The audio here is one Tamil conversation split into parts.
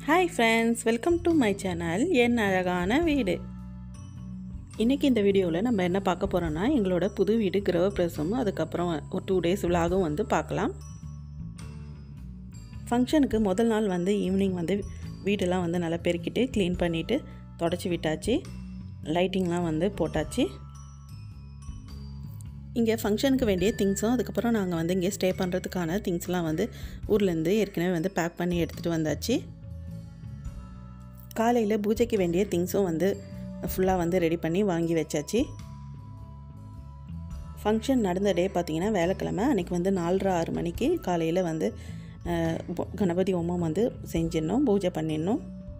hi friends welcome to my channel என் அழகான வீடு இன்றைக்கி இந்த வீடியோவில் நம்ம என்ன பார்க்க போகிறோன்னா எங்களோட புது வீடு கிரகப்பிரசமும் அதுக்கப்புறம் ஒரு டூ டேஸ் விலாகும் வந்து பார்க்கலாம் ஃபங்க்ஷனுக்கு முதல் நாள் வந்து ஈவினிங் வந்து வீடெல்லாம் வந்து நல்லா பெருக்கிட்டு க்ளீன் பண்ணிவிட்டு தொடச்சி விட்டாச்சு லைட்டிங்லாம் வந்து போட்டாச்சு இங்கே ஃபங்க்ஷனுக்கு வேண்டிய திங்ஸும் அதுக்கப்புறம் நாங்கள் வந்து இங்கே ஸ்டே பண்ணுறதுக்கான திங்ஸ்லாம் வந்து ஊர்லேருந்து ஏற்கனவே வந்து பேக் பண்ணி எடுத்துகிட்டு வந்தாச்சு காலையில் பூஜைக்கு வேண்டிய திங்ஸும் வந்து ஃபுல்லாக வந்து ரெடி பண்ணி வாங்கி வச்சாச்சு ஃபங்க்ஷன் நடந்த டே பார்த்திங்கன்னா வேலைக்கிழமை அன்றைக்கி வந்து நாலரை ஆறு மணிக்கு காலையில் வந்து அஹ், பொ- கணபதி ஹோமம் வந்து செஞ்சிடணும் பூஜை பண்ணிடணும்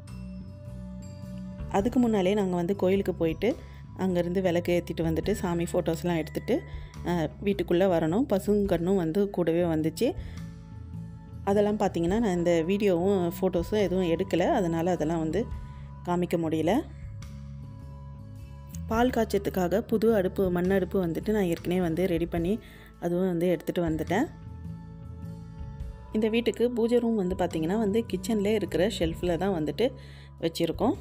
அதுக்கு முன்னாலே நாங்கள் வந்து கோயிலுக்கு போயிட்டு அங்கேருந்து விளக்கு ஏற்றிட்டு வந்துட்டு சாமி ஃபோட்டோஸ்லாம் எடுத்துகிட்டு வீட்டுக்குள்ளே வரணும் பசுங்கன்னும் வந்து கூடவே வந்துச்சு அதெல்லாம் பார்த்தீங்கன்னா நான் இந்த வீடியோவும் ஃபோட்டோஸும் எதுவும் எடுக்கலை அதனால் அதெல்லாம் வந்து காமிக்க முடியல பால் காய்ச்சத்துக்காக புது அடுப்பு மண் அடுப்பு வந்துட்டு நான் ஏற்கனவே வந்து ரெடி பண்ணி அதுவும் வந்து எடுத்துகிட்டு வந்துட்டேன் இந்த வீட்டுக்கு பூஜை ரூம் வந்து பார்த்திங்கன்னா வந்து கிச்சன்லேயே இருக்கிற ஷெல்ஃபில் தான் வந்துட்டு வச்சுருக்கோம்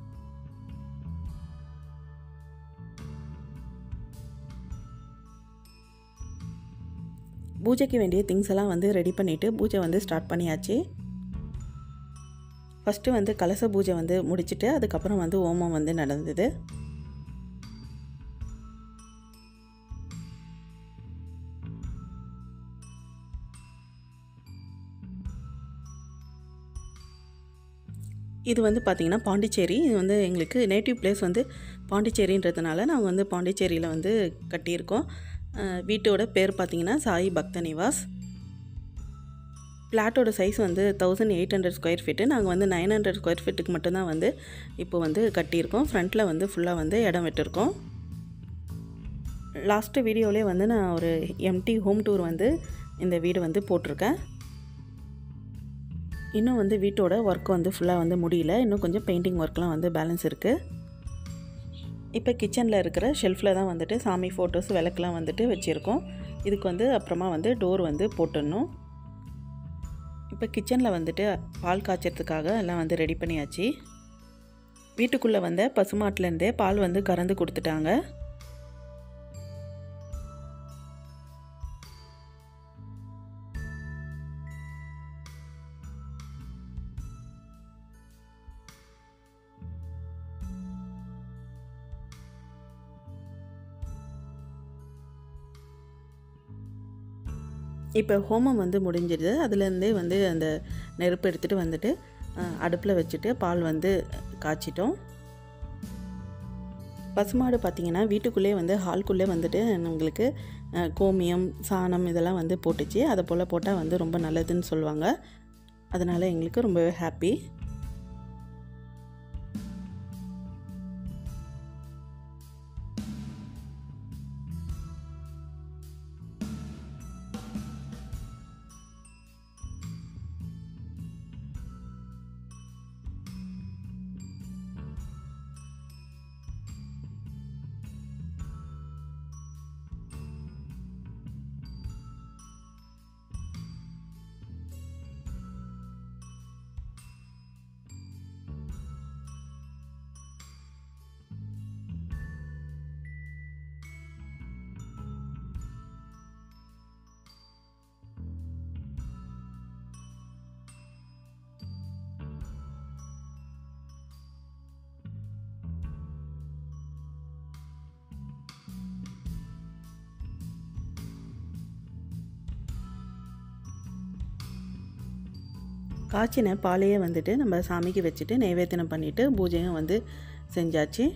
பூஜைக்கு வேண்டிய திங்ஸ் எல்லாம் வந்து ரெடி பண்ணிவிட்டு பூஜை வந்து ஸ்டார்ட் பண்ணியாச்சு ஃபஸ்ட்டு வந்து கலச பூஜை வந்து முடிச்சுட்டு அதுக்கப்புறம் வந்து ஓமம் வந்து நடந்தது இது வந்து பார்த்திங்கன்னா பாண்டிச்சேரி இது வந்து எங்களுக்கு நேட்டிவ் பிளேஸ் வந்து பாண்டிச்சேரின்றதுனால நாங்கள் வந்து பாண்டிச்சேரியில் வந்து கட்டியிருக்கோம் அஹ் வீட்டோட பேர் பார்த்திங்கன்னா சாய் பக்த நிவாஸ் ஃப்ளாட்டோட சைஸ் வந்து thousand eight hundred square feet நாங்கள் வந்து நைன் ஹண்ட்ரட் ஸ்கொயர் ஃபீட்டுக்கு மட்டும்தான் வந்து இப்போ வந்து கட்டியிருக்கோம் ஃப்ரண்ட்டில் வந்து ஃபுல்லாக வந்து இடம் விட்டுருக்கோம் லாஸ்ட்டு வீடியோவிலே வந்து நான் ஒரு எம்டி ஹோம் டூர் வந்து இந்த வீடு வந்து போட்டிருக்கேன் இன்னும் வந்து வீட்டோட ஒர்க் வந்து ஃபுல்லாக வந்து முடியல இன்னும் கொஞ்சம் பெயிண்டிங் ஒர்க்லாம் வந்து பேலன்ஸ் இருக்குது இப்போ கிச்சனில் இருக்கிற ஷெல்ஃபில் தான் வந்துட்டு சாமி ஃபோட்டோஸ் விளக்குலாம் வந்துட்டு வச்சுருக்கோம் இதுக்கு வந்து அப்புறமா வந்து டோர் வந்து போட்டுடணும் இப்போ கிச்சனில் வந்துட்டு பால் காய்ச்சறதுக்காக எல்லாம் வந்து ரெடி பண்ணியாச்சு வீட்டுக்குள்ளே வந்த பசுமாட்டிலேருந்தே பால் வந்து கறந்து கொடுத்துட்டாங்க இப்போ ஹோமம் வந்து முடிஞ்சிடுது அதுலேருந்தே வந்து அந்த நெருப்பு எடுத்துகிட்டு வந்துட்டு அடுப்பில் வச்சுட்டு பால் வந்து காய்ச்சிட்டோம் பசுமாடு பார்த்திங்கன்னா வீட்டுக்குள்ளே வந்து ஹால்குள்ளே வந்துட்டு உங்களுக்கு அஹ், கோமியம் சாணம் இதெல்லாம் வந்து போட்டுச்சு அதை போல் போட்டால் வந்து ரொம்ப நல்லதுன்னு சொல்லுவாங்க அதனால் எங்களுக்கு ரொம்பவே ஹாப்பி காய்ச்சின பாலையே வந்துட்டு நம்ம சாமிக்கு வச்சுட்டு நைவேத்தியம் பண்ணிவிட்டு பூஜையும் வந்து செஞ்சாச்சு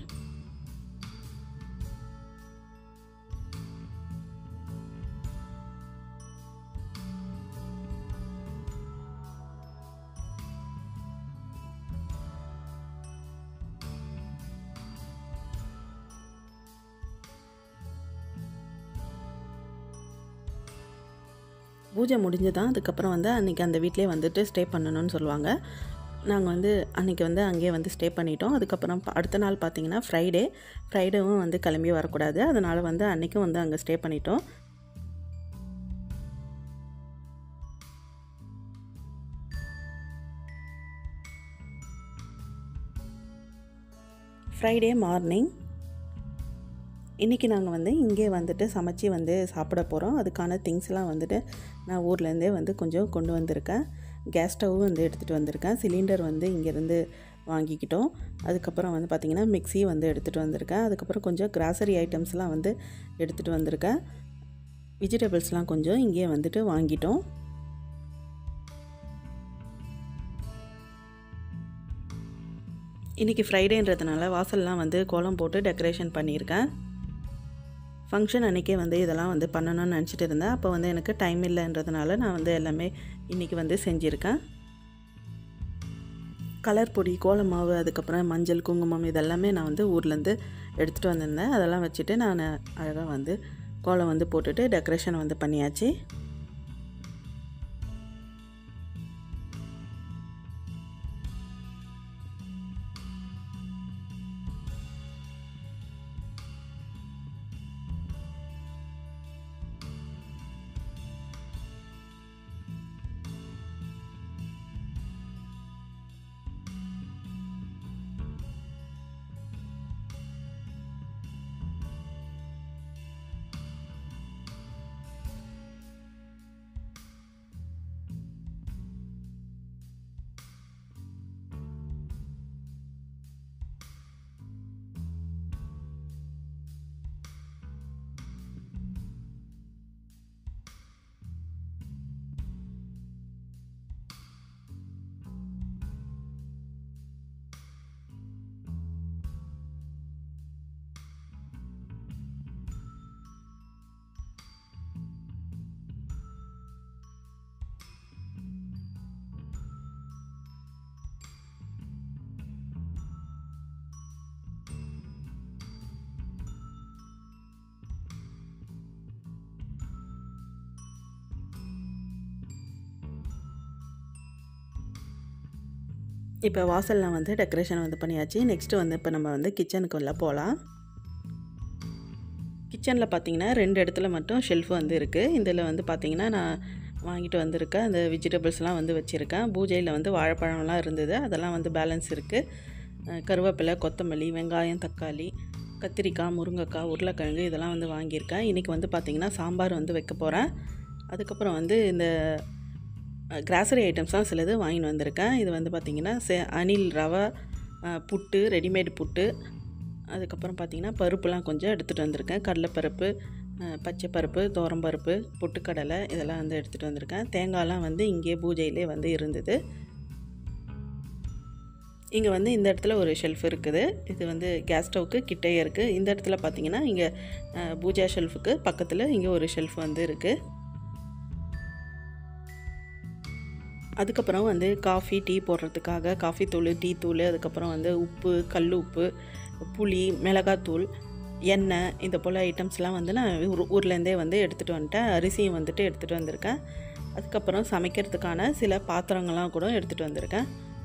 பூஜை முடிஞ்சு தான் அதுக்கப்புறம் வந்து அன்றைக்கி அந்த வீட்டிலே வந்துட்டு ஸ்டே பண்ணணும்னு சொல்லுவாங்க நாங்கள் வந்து அன்றைக்கி வந்து அங்கேயே வந்து ஸ்டே பண்ணிட்டோம் அதுக்கப்புறம் ப- அடுத்த நாள் பார்த்தீங்கன்னா ஃப்ரைடே ஃப்ரைடேவும் வந்து கிளம்பி வரக்கூடாது அதனால் வந்து அன்றைக்கும் வந்து அங்கே ஸ்டே பண்ணிட்டோம் ஃப்ரைடே மார்னிங் இன்றைக்கி நாங்கள் வந்து இங்கே வந்துட்டு சமைச்சி வந்து சாப்பிட போகிறோம் அதுக்கான திங்ஸ்லாம் வந்துட்டு நான் ஊர்லேருந்தே வந்து கொஞ்சம் கொண்டு வந்திருக்கேன் கேஸ் ஸ்டவ்வும் வந்து எடுத்துகிட்டு வந்திருக்கேன் சிலிண்டர் வந்து இங்கேருந்து வாங்கிக்கிட்டோம் அதுக்கப்புறம் வந்து பார்த்திங்கன்னா மிக்ஸி வந்து எடுத்துகிட்டு வந்திருக்கேன் அதுக்கப்புறம் கொஞ்சம் கிராசரி ஐட்டம்ஸ்லாம் வந்து எடுத்துகிட்டு வந்திருக்கேன் வெஜிடபிள்ஸ்லாம் கொஞ்சம் இங்கேயே வந்துட்டு வாங்கிட்டோம் இன்றைக்கி ஃப்ரைடேன்றதுனால வாசல்லாம் வந்து கோலம் போட்டு டெக்கரேஷன் பண்ணியிருக்கேன் ஃபங்க்ஷன் அன்றைக்கே வந்து இதெல்லாம் வந்து பண்ணணும்னு நினச்சிட்டு இருந்தேன் அப்போ வந்து எனக்கு டைம் இல்லைன்றதுனால நான் வந்து எல்லாமே இன்றைக்கி வந்து செஞ்சுருக்கேன் கலர் பொடி கோலம் மாவு அதுக்கப்புறம் மஞ்சள் குங்குமம் இதெல்லாமே நான் வந்து ஊர்லேருந்து எடுத்துகிட்டு வந்திருந்தேன் அதெல்லாம் வச்சுட்டு நான் அழகாக வந்து கோலம் வந்து போட்டுட்டு டெக்கரேஷன் வந்து பண்ணியாச்சு இப்போ வாசலில் வந்து டெக்கரேஷன் வந்து பண்ணியாச்சு நெக்ஸ்ட்டு வந்து இப்போ நம்ம வந்து கிச்சனுக்கு உள்ள போகலாம் கிச்சனில் பார்த்தீங்கன்னா ரெண்டு இடத்துல மட்டும் ஷெல்ஃப் வந்து இருக்குது இதில் வந்து பார்த்திங்கன்னா நான் வாங்கிட்டு வந்திருக்கேன் அந்த வெஜிடபிள்ஸ்லாம் வந்து வச்சுருக்கேன் பூஜையில் வந்து வாழைப்பழம்லாம் இருந்தது அதெல்லாம் வந்து பேலன்ஸ் இருக்குது கருவேப்பிலை கொத்தமல்லி வெங்காயம் தக்காளி கத்திரிக்காய் முருங்கைக்காய் உருளைக்கிழங்கு இதெல்லாம் வந்து வாங்கியிருக்கேன் இன்றைக்கி வந்து பார்த்திங்கன்னா சாம்பார் வந்து வைக்க போகிறேன் அதுக்கப்புறம் வந்து இந்த கிராசரி ஐட்டம்ஸ்லாம் சிலது வாங்கிட்டு வந்திருக்கேன் இது வந்து பார்த்திங்கன்னா சே அணில் ரவை புட்டு ரெடிமேட் புட்டு அதுக்கப்புறம் பார்த்திங்கன்னா பருப்புலாம் கொஞ்சம் எடுத்துகிட்டு வந்திருக்கேன் கடலைப்பருப்பு பச்சை பருப்பு பருப்பு பொட்டுக்கடலை இதெல்லாம் வந்து எடுத்துகிட்டு வந்திருக்கேன் தேங்காய்லாம் வந்து இங்கே பூஜையிலே வந்து இருந்தது இங்கே வந்து இந்த இடத்துல ஒரு ஷெல்ஃப் இருக்குது இது வந்து கேஸ் ஸ்டவ்க்கு கிட்டே இருக்குது இந்த இடத்துல பார்த்திங்கன்னா இங்கே பூஜா ஷெல்ஃபுக்கு பக்கத்தில் இங்கே ஒரு ஷெல்ஃப் வந்து இருக்குது அதுக்கப்புறம் வந்து காஃபி டீ போடுறதுக்காக காஃபி தூள் டீ தூள் அதுக்கப்புறம் வந்து உப்பு கல் உப்பு புளி மிளகாத்தூள் எண்ணெய் இந்த போல் ஐட்டம்ஸ்லாம் வந்து நான் ஊர் ஊர்லேருந்தே வந்து எடுத்துகிட்டு வந்துட்டேன் அரிசியும் வந்துட்டு எடுத்துகிட்டு வந்திருக்கேன் அதுக்கப்புறம் சமைக்கிறதுக்கான சில பாத்திரங்கள்லாம் கூட எடுத்துகிட்டு வந்திருக்கேன்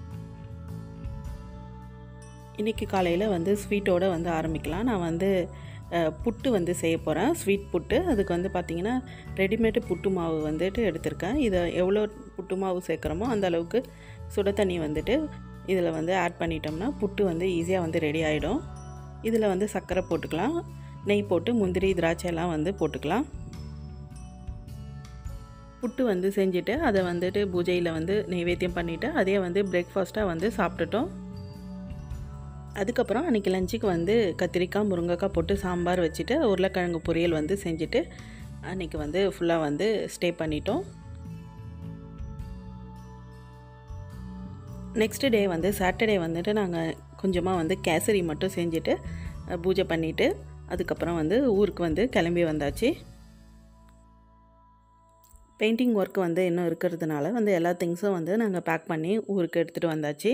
இன்றைக்கி காலையில் வந்து ஸ்வீட்டோடு வந்து ஆரம்பிக்கலாம் நான் வந்து புட்டு வந்து செய்ய போகிறேன் ஸ்வீட் புட்டு அதுக்கு வந்து பார்த்திங்கன்னா ரெடிமேடு புட்டு மாவு வந்துட்டு எடுத்திருக்கேன் இதை எவ்வளோ புட்டு மாவு சேர்க்குறோமோ அந்த அளவுக்கு சுட தண்ணி வந்துட்டு இதில் வந்து ஆட் பண்ணிட்டோம்னா புட்டு வந்து ஈஸியாக வந்து ரெடி ஆகிடும் இதில் வந்து சர்க்கரை போட்டுக்கலாம் நெய் போட்டு முந்திரி திராட்சை எல்லாம் வந்து போட்டுக்கலாம் புட்டு வந்து செஞ்சுட்டு அதை வந்துட்டு பூஜையில் வந்து நைவேத்தியம் பண்ணிவிட்டு அதே வந்து பிரேக்ஃபாஸ்ட்டாக வந்து சாப்பிட்டுட்டோம் அதுக்கப்புறம் அன்றைக்கி லஞ்சுக்கு வந்து கத்திரிக்காய் முருங்கைக்காய் போட்டு சாம்பார் வச்சுட்டு உருளைக்கிழங்கு பொரியல் வந்து செஞ்சுட்டு அன்றைக்கி வந்து ஃபுல்லாக வந்து ஸ்டே பண்ணிட்டோம் நெக்ஸ்ட் டே வந்து சாட்டர்டே வந்துட்டு நாங்கள் கொஞ்சமாக வந்து கேசரி மட்டும் செஞ்சுட்டு பூஜை பண்ணிவிட்டு அதுக்கப்புறம் வந்து ஊருக்கு வந்து கிளம்பி வந்தாச்சு பெயிண்டிங் ஒர்க் வந்து இன்னும் இருக்கிறதுனால வந்து எல்லா திங்ஸும் வந்து நாங்கள் பேக் பண்ணி ஊருக்கு எடுத்துகிட்டு வந்தாச்சு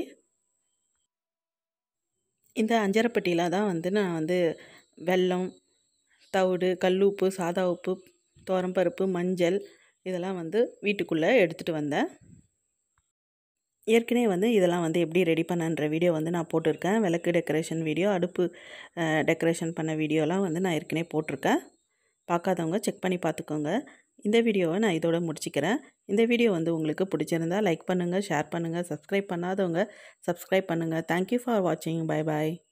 இந்த அஞ்சரைப்பட்டியில் தான் வந்து நான் வந்து வெல்லம் தவிடு கல் உப்பு சாதா உப்பு துவரம்பருப்பு மஞ்சள் இதெல்லாம் வந்து வீட்டுக்குள்ளே எடுத்துகிட்டு வந்தேன் ஏற்கனவே வந்து இதெல்லாம் வந்து எப்படி ரெடி பண்ணன்ற வீடியோ வந்து நான் போட்டிருக்கேன் விளக்கு டெக்கரேஷன் வீடியோ அடுப்பு டெக்கரேஷன் பண்ண வீடியோலாம் வந்து நான் ஏற்கனவே போட்டிருக்கேன் பார்க்காதவங்க செக் பண்ணி பார்த்துக்கோங்க இந்த வீடியோவை நான் இதோட முடிச்சுக்கிறேன் இந்த வீடியோ வந்து உங்களுக்கு பிடிச்சிருந்தா லைக் பண்ணுங்கள் ஷேர் பண்ணுங்கள் சப்ஸ்கிரைப் பண்ணாதவங்க சப்ஸ்கிரைப் பண்ணுங்கள் தேங்க்யூ ஃபார் வாட்சிங் பை பாய்